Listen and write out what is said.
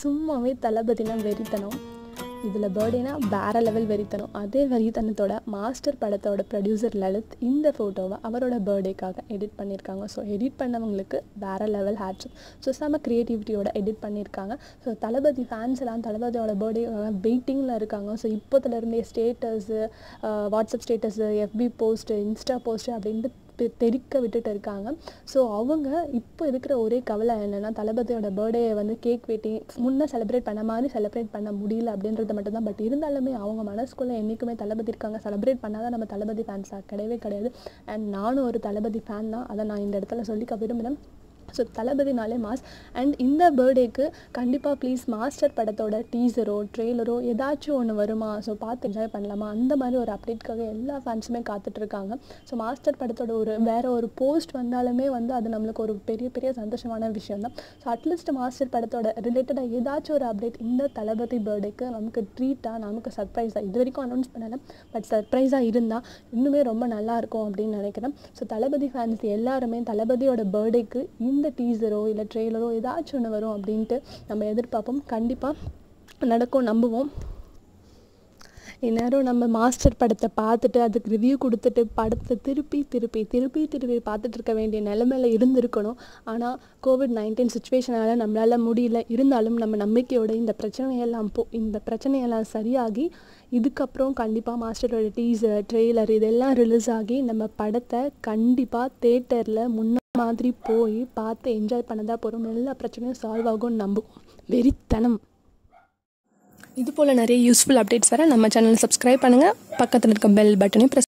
சும்மாவே தளபதினா வெறித்தனம் இதில் பர்த்டேனா வேறு லெவல் வெறித்தனம் அதே வெறித்தனத்தோட மாஸ்டர் படத்தோட ப்ரொடியூசர் லலித் இந்த ஃபோட்டோவை அவரோட பர்த்டேக்காக எடிட் பண்ணியிருக்காங்க ஸோ எடிட் பண்ணவங்களுக்கு வேறு லெவல் ஹேட்ஸ் ஸோ செம்ம க்ரியேட்டிவிட்டியோட எடிட் பண்ணியிருக்காங்க ஸோ தளபதி ஃபேன்ஸ் எல்லாம் தளபதியோட பர்த்டேக்காக வெயிட்டிங்கில் இருக்காங்க ஸோ இப்போத்துலேருந்தே status WhatsApp status FB post Insta post அப்படின்ட்டு தெ- தெறிக்க விட்டுட்டு இருக்காங்க ஸோ அவங்க இப்போ இருக்கிற ஒரே கவலை என்னென்னா தளபதியோட பர்த்டே வந்து கேக் வெட்டி முன்னே செலிப்ரேட் பண்ண மாதிரி செலிப்ரேட் பண்ண முடியல அப்படின்றது மட்டும்தான் பட் இருந்தாலுமே அவங்க மனசுக்குள்ளே என்றைக்குமே தளபதி இருக்காங்க செலிப்ரேட் பண்ணாதான் நம்ம தளபதி ஃபேன்ஸாக கிடையவே கிடையாது அண்ட் நானும் ஒரு தளபதி ஃபேன் தான் அதை நான் இந்த இடத்துல சொல்லிக்க விரும்புகிறேன் ஸோ தளபதினாலே மாஸ் அண்ட் இந்த பர்த்டேக்கு கண்டிப்பாக ப்ளீஸ் மாஸ்டர் படத்தோட டீசரோ ட்ரெய்லரோ ஏதாச்சும் ஒன்று வருமா ஸோ பார்த்து என்ஜாய் பண்ணலாமா அந்த மாதிரி ஒரு அப்டேட்காக எல்லா ஃபேன்ஸுமே காத்துட்ருக்காங்க ஸோ மாஸ்டர் படத்தோட ஒரு வேறு ஒரு போஸ்ட் வந்தாலுமே வந்து அது நம்மளுக்கு ஒரு பெரிய பெரிய சந்தோஷமான விஷயம் தான் ஸோ அட்லீஸ்ட் மாஸ்டர் படத்தோட ரிலேட்டடாக ஏதாச்சும் ஒரு அப்டேட் இந்த தளபதி பர்த்டேக்கு நமக்கு ட்ரீட்டாக நமக்கு சர்ப்ரைஸாக இது வரைக்கும் அனௌன்ஸ் பண்ணலை பட் சர்ப்ரைஸாக இருந்தால் இன்னுமே ரொம்ப நல்லா இருக்கும் அப்படின்னு நினைக்கிறேன் ஸோ தளபதி ஃபேன்ஸ் எல்லாருமே தளபதியோட பர்த்டேக்கு இந்த டீசரோ இல்லை ட்ரெய்லரோ ஏதாச்சும் ஒன்று வரும் அப்படின்ட்டு நம்ம எதிர்பார்ப்போம் கண்டிப்பாக நடக்கும் நம்புவோம் இந்நேரம் நம்ம மாஸ்டர் படத்தை பார்த்துட்டு அதுக்கு ரிவ்யூ கொடுத்துட்டு படத்தை திருப்பி திருப்பி திருப்பி திருப்பி பார்த்துட்டு இருக்க வேண்டிய நிலைமையில இருந்திருக்கணும் ஆனால் கோவிட் நைன்டீன் சுச்சுவேஷனால் நம்மளால் முடியல இருந்தாலும் நம்ம நம்பிக்கையோட இந்த பிரச்சனையெல்லாம் போ இந்த பிரச்சனையெல்லாம் சரியாகி இதுக்கப்புறம் கண்டிப்பாக மாஸ்டரோட டீசர் ட்ரெய்லர் இதெல்லாம் ரிலீஸ் ஆகி நம்ம படத்தை கண்டிப்பாக தேட்டரில் முன்ன மாதிரி போய் பார்த்து என்ஜாய் பண்ணதா போகிறோம் எல்லா பிரச்சனையும் சால்வ் ஆகும்னு நம்புவோம் வெறித்தனம் இது போல் நிறைய யூஸ்ஃபுல் அப்டேட்ஸ் வர நம்ம சேனல் சப்ஸ்கிரைப் பண்ணுங்கள் பக்கத்தில் இருக்க பெல் பட்டனையும் ப்ரெஸ்